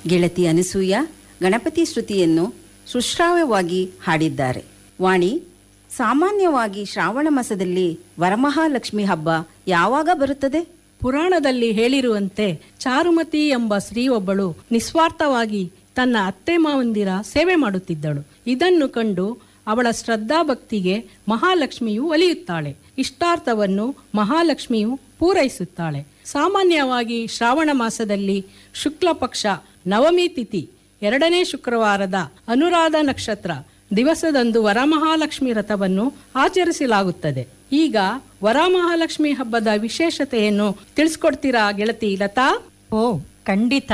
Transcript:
ಗೆಳತಿ ಅನಸೂಯ ಗಣಪತಿ ಸ್ತುತಿಯನ್ನು ಸುಶ್ರಾವ್ಯವಾಗಿ ಹಾಡಿದ್ದಾರೆ ವಾಣಿ ಸಾಮಾನ್ಯವಾಗಿ ಶ್ರಾವಣ ಮಾಸದಲ್ಲಿ ವರಮಹಾಲಕ್ಷ್ಮಿ ಹಬ್ಬ ಯಾವಾಗ ಬರುತ್ತದೆ ಪುರಾಣದಲ್ಲಿ ಹೇಳಿರುವಂತೆ ಚಾರುಮತಿ ಎಂಬ ಸ್ತ್ರೀ ಒಬ್ಬಳು ನಿಸ್ವಾರ್ಥವಾಗಿ ತನ್ನ ಅತ್ತೆ ಮಾವಂದಿರ ಸೇವೆ ಮಾಡುತ್ತಿದ್ದಳು ಇದನ್ನು ಕಂಡು ಅವಳ ಶ್ರದ್ಧಾಭಕ್ತಿಗೆ ಮಹಾಲಕ್ಷ್ಮಿಯು ಒಲಿಯುತ್ತಾಳೆ ಇಷ್ಟಾರ್ಥವನ್ನು ಮಹಾಲಕ್ಷ್ಮಿಯು ಪೂರೈಸುತ್ತಾಳೆ ಸಾಮಾನ್ಯವಾಗಿ ಶ್ರಾವಣ ಮಾಸದಲ್ಲಿ ಶುಕ್ಲ ಪಕ್ಷ ನವಮಿ ತಿಥಿ ಎರಡನೇ ಶುಕ್ರವಾರದ ಅನುರಾಧ ನಕ್ಷತ್ರ ದಿವಸದಂದು ವರಮಹಾಲಕ್ಷ್ಮಿ ವ್ರತವನ್ನು ಆಚರಿಸಲಾಗುತ್ತದೆ ಈಗ ವರಮಹಾಲಕ್ಷ್ಮಿ ಹಬ್ಬದ ವಿಶೇಷತೆಯನ್ನು ತಿಳಿಸ್ಕೊಡ್ತೀರಾ ಗೆಳತಿ ಲತಾ ಓ ಖಂಡಿತ